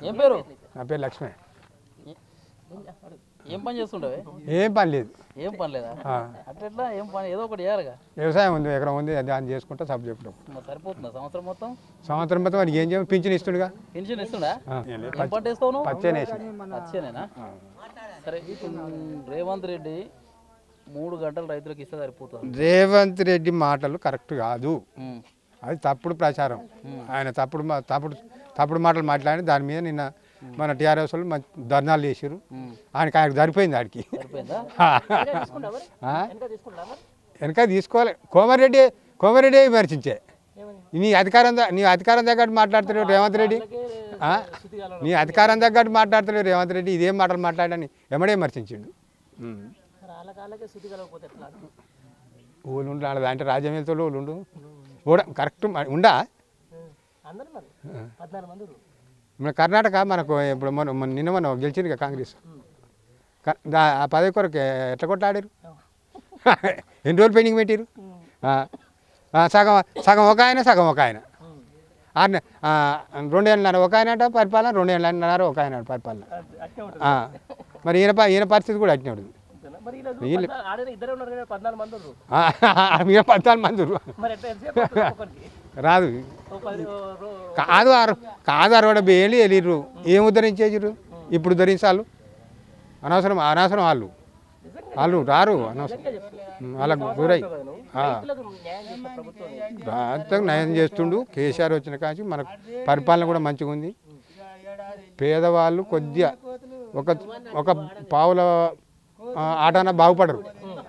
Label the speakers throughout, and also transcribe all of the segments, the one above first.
Speaker 1: ఏం పేరు
Speaker 2: నా పేరు లక్ష్మి
Speaker 1: ఏం పని చేస్తుండవే
Speaker 2: ఏం పని లేదు
Speaker 1: ఏం పని లేదా
Speaker 2: ఆ.
Speaker 1: అట్లా ఏం పని ఏదో ఒకటి చేయాలిగా
Speaker 2: వ్యవసాయం ఉంది ఎకరం ఉంది దాన్ని చేసుకుంటా సబ్ చెప్పడం
Speaker 1: మరి సరిపోతుందా సంవత్సరం మొత్తం
Speaker 2: సంవత్సరం మొత్తం వాడికి ఏం చేయం పింఛన్ ఇస్తుండగా
Speaker 1: పెన్షన్ ఇస్తుందా
Speaker 2: ఆ.
Speaker 1: ఏం పంట వేస్తావు నువ్వు
Speaker 2: పచ్చేనేసి
Speaker 1: వచ్చేనేనా సరే ఇప్పుడు రేవంత్ రెడ్డి మూడు గంటలు రైతులకు ఇస్తే సరిపోతుంది
Speaker 2: రేవంత్ రెడ్డి మాటలు కరెక్ట్ కాదు
Speaker 1: ఉమ్.
Speaker 2: అది తప్పుడు ప్రచారం ఆయన తప్పుడు మా- తప్పుడు తప్పుడు మాటలు మాట్లాడి దాని మీద నిన్న మన టీఆర్ఎస్ వాళ్ళు మంచి ధర్నాలు చేసారు
Speaker 1: ఉమ్.
Speaker 2: ఆయనకి ఆయనకు సరిపోయింది ఆడికి
Speaker 1: సరిపోయిందా
Speaker 2: ఆ? వెనక తీసుకోవాలి కోమారెడ్డి కోమారెడ్డి విమర్శించే నీ అధికారం ద- నీ అధికారం తగ్గట్టు మాట్లాడుతున్నాడు రేవంత్ రెడ్డి ఆ? నీ అధికారం తగ్గట్టు మాట్లాడుతున్నాడు రేవంత్ రెడ్డి ఇదేం మాటలు మాట్లాడని ఎమ్మడే విమర్శించిండు ఉమ్. ఊళ్ళు ఉండు ఆడ అంటే రాజ్యం వెళ్తాడు ఊళ్ళు ఉండు కూడా కరెక్ట్ మ- ఉండా మన కర్ణాటక మనకు ఇప్పుడు మన మన నిన్న మనం గెలిచింది కదా కాంగ్రెస్ క- దా- ఆ పదవి కొరకు ఎట్లా కొట్లాడారు ఎన్ని రోజులు పెండింగ్ పెట్టారు ఆ. ఆ, సగం సగం ఒక ఆయన సగం ఒక ఆయన ఆరు నె- ఆ, రెండేళ్ళన్నర ఒక ఆయన అంట పరిపాలన రెండేళ్ళన్నర ఒక ఆయన పరిపాలన ఆ. మరి ఈయన ప- ఈయన పరిస్థితి కూడా అట్నే ఉంటుంది వీళ్ళు
Speaker 3: ఇద్దరే ఉన్నారు కదా పద్నాలుగు మంది ఉన్నారు
Speaker 2: ఆ, మీద పద్నాలుగు మంది ఉన్నారు.
Speaker 3: మరి ఎట్లా ఎంతసేపు పడుతుంది ఒక్కొక్కరికి?
Speaker 2: రాదు
Speaker 3: ఓ పది ఓ రో-
Speaker 2: కాదు ఆరు కాదు అరవై వేలు వెళ్ళిర్రు ఏం ఉద్ధరించేసారు ఇప్పుడు ఉద్ధరించాలు అనవసరం అనవసరం వాళ్ళు వాళ్ళు రారు అనవసరం వాళ్ళకు గురై ఆ.
Speaker 3: రైతులకు న్యాయం చేసిన ప్రభుత్వం
Speaker 2: రాత్రికి నయం చేస్తుండు కేసీఆర్ వచ్చిన కాంచి మనకు పరిపాలన కూడా మంచిగా ఉంది పేదవాళ్ళు కొద్దిగా ఒక ఒక పావుల ఆ, ఆటన బాగుపడరు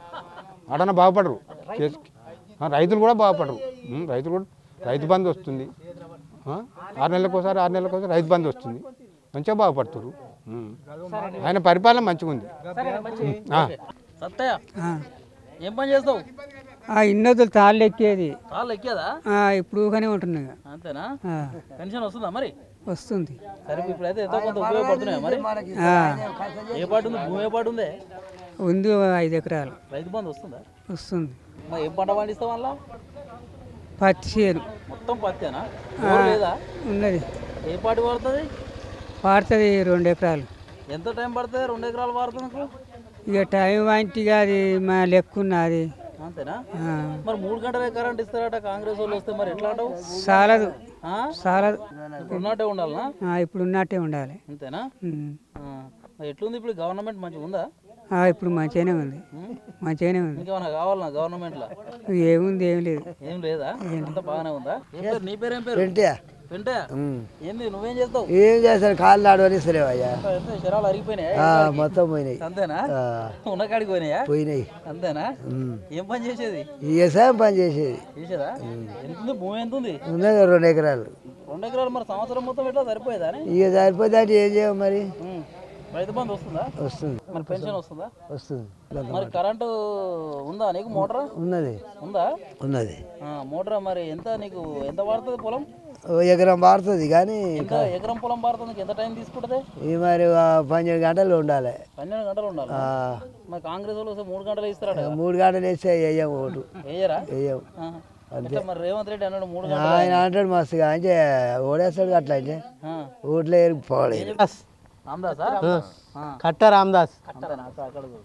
Speaker 2: ఆటన బాగుపడరు కేస్- ఆ, రైతులు కూడా బాగుపడరు ఉమ్, రైతులు కూడా రైతు బంధు వస్తుంది ఆ, ఆరు నెలలకు ఒకసారి ఆరు నెలలకు ఒకసారి రైతు బంధు వస్తుంది మంచిగా బాగుపడుతున్నారు ఉమ్. ఆయన పరిపాలన మంచిగా ఉంది ఆ.
Speaker 1: సత్తయ్య ఏం పని చేస్తావు
Speaker 4: ఆ ఇన్నొద్దులు తాళ్ళు ఎక్కేది
Speaker 1: కాళ్ళు ఎక్కేదా
Speaker 4: ఆ, ఇప్పుడు ఊగానే ఉంటున్నాయి
Speaker 1: అంతేనా
Speaker 4: ఆ,
Speaker 1: పెన్షన్ వస్తుందా మరి
Speaker 4: వస్తుంది
Speaker 1: సరే ఇప్పుడైతే ఎంతో కొంత ఉపయోగపడుతున్నాయా మరి
Speaker 4: ఆ,
Speaker 1: ఏ పాటు ఉంది భూమి ఏ పాటు ఉంది
Speaker 4: ఉంది ఐదు ఎకరాలు
Speaker 1: రైతు బంధు వస్తుందా
Speaker 4: వస్తుంది
Speaker 1: మరి ఏం పంట పండిస్తావు అలా
Speaker 4: పత్తి చేను
Speaker 1: మొత్తం పత్తేనా బోరు లేదా
Speaker 4: ఉన్నది
Speaker 1: ఏ పాటు పడుతుంది
Speaker 4: పాడుతుంది రెండు ఎకరాలు
Speaker 1: ఎంత టైం పడుతుంది రెండు ఎకరాలు వాడుతుంది నీకు?
Speaker 4: ఇక టైం వాంటిగా అది మా లెక్క ఉన్నది
Speaker 1: అంతేనా
Speaker 4: ఆ,
Speaker 1: మరి మూడు గంటలే కరెంట్ ఇస్తారట కాంగ్రెస్ వాళ్ళు వస్తే మరి ఎట్లా అంటావు
Speaker 4: చాలదు
Speaker 1: ఆ?
Speaker 4: చాలదు
Speaker 1: ఇప్పుడు ఉన్నట్టే ఉండాలనా
Speaker 4: ఆ, ఇప్పుడు ఉన్నట్టే ఉండాలి
Speaker 1: అంతేనా
Speaker 4: ఉమ్.
Speaker 1: ఆ. మరి ఎట్లుంది ఇప్పుడు గవర్నమెంట్ మంచిగా ఉందా
Speaker 4: ఆ, ఇప్పుడు మంచిగానే ఉంది
Speaker 1: ఉం?
Speaker 4: మంచిగానే ఉంది
Speaker 1: ఇంకేమైనా కావాలనా గవర్నమెంట్లో
Speaker 4: ఏముంది ఏం లేదు
Speaker 1: ఏం లేదా అంత బాగానే ఉందా ఏం పేరు నీ పేరు ఏం పేరు
Speaker 5: పెంటే
Speaker 1: పెంటే ఏంది నువ్వేం చేస్తావు
Speaker 5: ఏం చేస్తాను కాళ్ళు ఆడవనిస్తలేవు అయ్యా
Speaker 1: ఎంత శరాలు అరిగిపోయినాయా
Speaker 5: ఆ, మొత్తం పోయినాయి
Speaker 1: అంతేనా
Speaker 5: ఆ,
Speaker 1: ఉన్న కాడికి పోయినాయా
Speaker 5: పోయినాయి
Speaker 1: అంతేనా
Speaker 5: ఉమ్.
Speaker 1: ఏం పని చేసేది
Speaker 5: ఈ వ్యవసాయం పని చేసేది
Speaker 1: చేసేదా ఎంత ఉంది భూమి ఎంత ఉంది
Speaker 5: ఉన్నది రెండు ఎకరాలు
Speaker 1: రెండు ఎకరాలు మరి సంవత్సరం మొత్తం ఎట్లా సరిపోయేదా అని?
Speaker 5: ఇక సరిపోతే అంటే ఏం చేయం మరి
Speaker 1: ఉం. రైతు బంధు వస్తుందా
Speaker 5: వస్తుంది
Speaker 1: మరి పెన్షన్ వస్తుందా
Speaker 5: వస్తుంది
Speaker 1: మరి కరెంటు ఉందా నీకు మోటార్
Speaker 5: ఉన్నది
Speaker 1: ఉందా
Speaker 5: ఉన్నది
Speaker 1: ఆ, మోటార్ మరి ఎంత నీకు ఎంత పడుతుంది పొలం
Speaker 5: ఓ ఎకరం పారుతుంది కానీ
Speaker 1: ఎంత ఎకరం పొలం పడుతుంది నీకు ఎంత టైం తీసుకుంటుంది
Speaker 5: ఈ మరి ఆ పన్నెండు గంటలు ఉండాలి
Speaker 1: పన్నెండు గంటలు ఉండాలి
Speaker 5: ఆ,
Speaker 1: మరి కాంగ్రెస్ వాళ్ళు వస్తే మూడు గంటలు ఇస్తారట
Speaker 5: మూడు గంటలు వేస్తే వేయం ఓటు
Speaker 1: వేయరా
Speaker 5: వేయం
Speaker 1: ఆహా. ఎట్లా మరి రేవంత్ రెడ్డి అన్నాడు మూడు గంటలు
Speaker 5: ఆయన అంటాడు మస్తుగా అంటే ఓడేస్తాడు అట్లా అంటే
Speaker 1: ఆ.
Speaker 5: ఓట్లు పోలేదు
Speaker 1: రామదాసా ఆ.
Speaker 6: కట్ట రామదాస్
Speaker 1: అంతేనా? అక్కడ అక్కడ చూడు.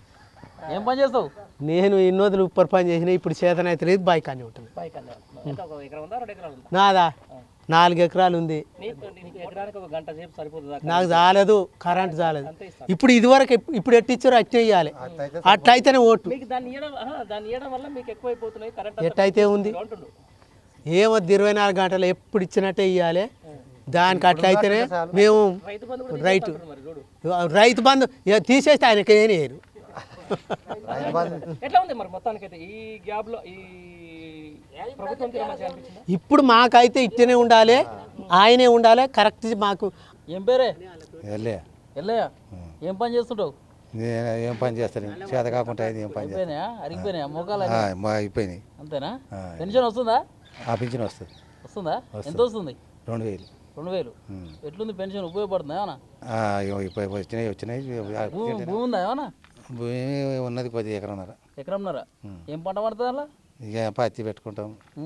Speaker 1: ఏం పని చేస్తావు
Speaker 6: నేను ఇన్ని రోజులు ఉప్పర్ పని చేసిన ఇప్పుడు చేతన అయితే లేదు బైక్ అని ఉంటుంది
Speaker 3: పైకి అన్నారు. ఎంత ఒక ఎకరం ఉందా రెండు ఎకరాలు ఉందా
Speaker 6: నాదా నాలుగు ఎకరాలు ఉంది
Speaker 3: నీకు నీకు ఎకరానికి ఒక గంట సేపు సరిపోతుందా
Speaker 6: నాకు చాలదు కరెంట్ చాలదు ఇప్పుడు ఇదివరకు ఎప్- ఇప్పుడు ఎట్టిచ్చారో అట్టే ఇవ్వాలి అట్లయితేనే ఓటు
Speaker 3: మీకు దాన్ని ఇవ్వడం ఆహా, దాన్ని ఇవ్వడం వల్ల మీకు ఎక్కువైపోతున్నాయి కరెంట్ అంతా
Speaker 6: ఎట్టయితే ఉంది
Speaker 3: అంటుండు
Speaker 6: ఏమొద్దు ఇరవై నాలుగు గంటలు ఎప్పుడు ఇచ్చినట్టే ఇవ్వాలి దానికి అట్లయితేనే మేము
Speaker 3: రైతు బంధు కూడా
Speaker 6: రైతు
Speaker 3: మరి చూడు
Speaker 6: రైతు బంధు ఇక తీసేస్తే ఆయనకి ఏం వేయరు
Speaker 3: ఎట్లా ఉంది మరి మొత్తానికైతే ఈ గ్యాప్ లో ఈ ప్రభుత్వం తీరు మంచిగా అనిపించిందా
Speaker 6: ఇప్పుడు మాకైతే ఇట్టనే ఉండాలి ఆయనే ఉండాలి కరెక్ట్ మాకు
Speaker 1: ఏం పేరే
Speaker 7: వెళ్ళే
Speaker 1: ఎల్లయ్య ఏం పని చేస్తుంటావు
Speaker 7: నేను ఏం పని చేస్తాను చేత కాకుండా అయింది ఏం పని చేస్తాను
Speaker 1: అయిపోయినాయా అరిగిపోయినాయా మోకాలు
Speaker 7: ఆ, మా అయిపోయినాయి
Speaker 1: అంతేనా
Speaker 7: ఆ.
Speaker 1: పెన్షన్ వస్తుందా
Speaker 7: ఆ పింఛన్ వస్తుంది
Speaker 1: వస్తుందా ఎంత వస్తుంది
Speaker 7: రెండు వేలు
Speaker 1: రెండు వేలు
Speaker 7: ఉం.
Speaker 1: ఎట్లుంది పెన్షన్ ఉపయోగపడుతుందా ఏమన్నా
Speaker 7: ఆ, ఇగో ఇప్పుడు వచ్చినాయి వచ్చినాయి ఆ,
Speaker 1: భూమి భూమి ఉందా ఏమన్నా
Speaker 7: భూమి ఉన్నది కొద్ది ఎకరన్నర
Speaker 1: ఎకరంన్నర ఏం పంట పడుతుంది అలా
Speaker 7: ఇక పత్తి పెట్టుకుంటాం
Speaker 1: ఉం.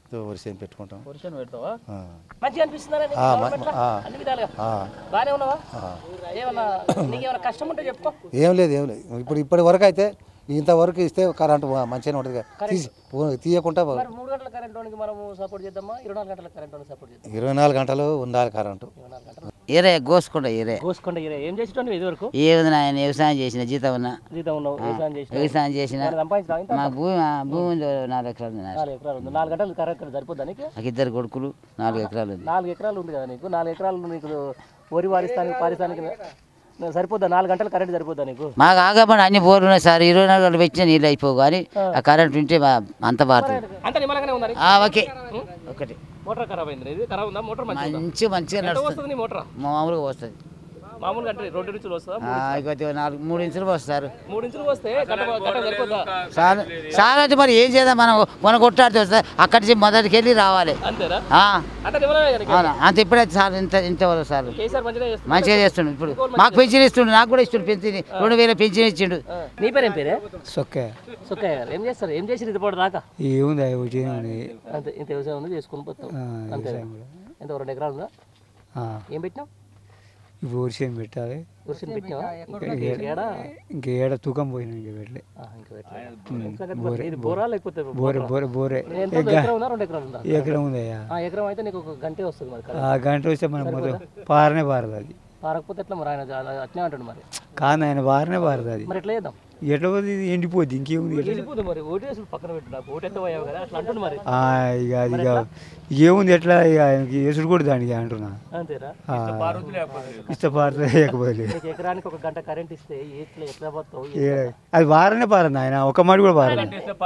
Speaker 7: వరిసేం పెట్టుకుంటాం
Speaker 1: వర్షం పెడతావా
Speaker 7: ఆ.
Speaker 3: మంచిగా అనిపిస్తుందా నీకు
Speaker 7: ఆ, మ-
Speaker 3: గవర్నమెంట్లో?
Speaker 7: ఆ.
Speaker 3: అన్ని విధాలుగా
Speaker 7: ఆ.
Speaker 3: బాగానే ఉన్నావా
Speaker 7: ఆ.
Speaker 3: ఏమన్నా నీకేమైనా కష్టం ఉంటే చెప్పుకో
Speaker 7: ఏం లేదు ఏం లేదు ఇప్పుడు ఇప్పటి వరకు అయితే ఇంతవరకు ఇస్తే కరెంటు మంచిగానే ఉంటుంది తీసి పో- తీయకుండా పో-
Speaker 3: మరి మూడు గంటల కరెంట్ వానికి మనము సపోర్ట్ చేద్దామా ఇరవై నాలుగు గంటల కరెంట్ వానికి సపోర్ట్ చేద్దాం
Speaker 7: ఇరవై నాలుగు గంటలు ఉండాలి కరెంటు
Speaker 8: ఇరే గోసుకుంటా ఇరే
Speaker 3: కోసుకుంటే ఇరే ఏం చేసేటోని ఇది వరకు
Speaker 8: ఏముంది నాయన వ్యవసాయం చేసిన జీతం ఉన్నా
Speaker 3: జీతం ఉన్నావు వ్యవసాయం చేసిన
Speaker 8: వ్యవసాయం చేసిన
Speaker 3: సంపాదించిన ఇంత
Speaker 8: మా భూమి మా భూమి ఉంది నాలుగు ఎకరాలు ఉంది నాకు.
Speaker 3: నాలుగు ఎకరాలు ఉంది నాలుగు గంటలు కరెంట్ సరిపోద్దా నీకు
Speaker 8: నాకు ఇద్దరు కొడుకులు నాలుగు ఎకరాలు ఉంది
Speaker 3: నాలుగు ఎకరాలు ఉంది కదా నీకు నాలుగు ఎకరాలు నీకు వరి వారిస్తానికి పారిస్తానికి సరిపోద్దా నాలుగు గంటలు కరెంట్ సరిపోద్దా నీకు
Speaker 8: మాకు ఆగమని అన్ని బోర్లు ఉన్నాయి సార్ ఇరవై నాలుగు గంటలు పెట్టిన నీళ్ళు అయిపోవు కానీ ఆ కరెంట్ ఉంటే మా- అంత పారుతుంది
Speaker 3: అంత నిమ్మలంగానే ఉందా నీకు?
Speaker 8: ఆ, ఓకే ఒకటి
Speaker 3: మోటార్ ఖరాబ్ అయింది ఇది ఖరాబ్ ఉందా మోటార్ మంచిగా ఉందా?
Speaker 8: మంచి మంచిగా
Speaker 3: ఎంత
Speaker 8: నడుస్తుంది
Speaker 3: వస్తుంది నీ మోటార్
Speaker 8: మామూలుగా వస్తుంది
Speaker 3: మామూలుగా అంటే రెండు ఇంచులు వస్తుందా
Speaker 8: కొద్దిగా నాలుగు మూడు ఇంచులు వస్తారు
Speaker 3: మూడు ఇంచులు వస్తే గంట గంట సరిపోద్దా
Speaker 8: సార్ సార్ అయితే మరి ఏం చేద్దాం మనం మన కొట్టాడితే వస్తుంది అక్కడి నుంచి మొదటికి వెళ్ళి రావాలి
Speaker 3: అంతేనా
Speaker 8: ఆ,
Speaker 3: అంటే నిమ్మలమే కదా నీకు?
Speaker 8: అవునా అంత ఇప్పుడైతే సార్ ఇంత ఇంతవరకు సార్
Speaker 3: కేసీఆర్ మంచిగా చేస్తుంది
Speaker 8: మంచిగా చేస్తుండు ఇప్పుడు మాకు పెన్షన్ ఇస్తుండు నాకు కూడా ఇస్తుండు పెన్షన్ రెండు వేల పెన్షన్ ఇచ్చిండు
Speaker 3: నీ పేరు ఏం పేరే
Speaker 4: సొక్క
Speaker 3: సుక్కయ్య గారు ఏం చేస్తారు ఏం చేసి ఇది పోవడం దాకా
Speaker 4: ఏముంది అవి వచ్చింది ఉంది
Speaker 3: అంతే ఇంత వ్యవసాయం ఉంది చేసుకుని పోతాం అంతే ఎంత రెండు ఎకరాలు ఉందా ఏం పెట్టినావు
Speaker 4: ఇప్పుడు వర్షం పెట్టాలి
Speaker 3: ఉరిసిని పెట్టినావా ఏడా
Speaker 4: ఇంకా ఏడ తూకం పోయినా ఇంకా పెట్టలే
Speaker 3: ఆ, ఇంకా పెట్టలేదు. ఇది బోరా లేకపోతే
Speaker 4: బోరే బోరే బోరే
Speaker 3: ఎంత ఉందో? ఎకరం ఉందా రెండు ఎకరాలు ఉందా
Speaker 4: ఎకరం ఉందయ్యా
Speaker 3: ఆ, ఎకరం అయితే నీకు ఒక గంటే వస్తుంది మరి
Speaker 4: ఆ గంట వస్తే మనం మొత్తం పారనే పారదు అది
Speaker 3: పారకపోతే ఎట్లా మరి ఆయన అలా అట్నే అంటాడు మరి
Speaker 4: కాదు ఆయన పారనే పారదు అది
Speaker 3: మరి ఎట్లా చేద్దాం
Speaker 4: ఎట్లా పోతుంది ఇది ఎండిపోద్ది ఇంకేముంది ఎట్లా
Speaker 3: వెళ్ళిపోదు మరి ఓటు వేసి పక్కన పెట్టు నాకు ఓటు ఎత్త పోయావు కదా అట్లా అంటుండు మరి
Speaker 4: ఆ, ఇక అది ఇక ఏముంది ఎట్లా ఇక ఆయనకి ఎసుడు కూడా దానికి అంటున్నా
Speaker 3: అంతేరా
Speaker 4: ఆ, ఇష్టపారుతుంది లేకపోతే
Speaker 3: నీకు ఎకరానికి ఒక గంట కరెంట్ ఇస్తే ఎట్లా ఎట్లా పోతావు
Speaker 4: ఏ- అది పారనే పారదు ఆయన ఒక మాడి కూడా పారదు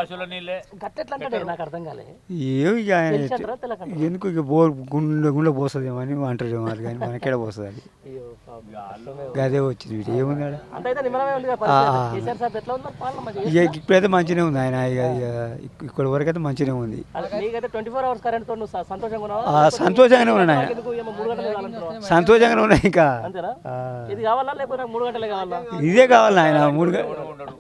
Speaker 3: గట్ట ఎట్లా అంటాడు నాకు అర్థం కాలే
Speaker 4: ఏమి ఇక ఆయన
Speaker 3: తెలిసినట్రా తెలకంటారా?
Speaker 4: ఎందుకు ఇక బోర్ గుండె గుండె పోస్తుందేమో అని అంటారు మరి కానీ మనకెడ పోస్తుంది అది
Speaker 3: అయ్యో పాపం. అట్లనే ఉంది.
Speaker 4: గదే వచ్చింది వీటి ఏముంది ఆడ
Speaker 3: అంత అయితే నిమ్మలమే ఉంది కదా పరిస్థితి. కేసీఆర్ సార్ ఎట్లా ఉంది మరి పాలన మంచిగా
Speaker 4: ఇక ఇప్పుడైతే మంచిగానే ఉంది ఆయన ఇక ఇక ఇక్కడ వరకు అయితే మంచిగానే ఉంది
Speaker 3: అసలు నీకైతే ట్వంటీ ఫోర్ అవర్స్ కరెంట్ తో నువ్వు స- సంతోషంగా ఉన్నావా
Speaker 4: ఆ, సంతోషంగానే ఉన్నాను ఆయన
Speaker 3: ఎందుకు ఏమో మూడు గంటలు కావాలంటున్నావా?
Speaker 4: సంతోషంగానే ఉన్నాయి ఇంకా
Speaker 3: అంతేనా
Speaker 4: ఆ,
Speaker 3: ఇది కావాలా లేకపోతే నాకు మూడు గంటలే కావాలా
Speaker 4: ఇదే కావాలి ఆయన మూడు గ-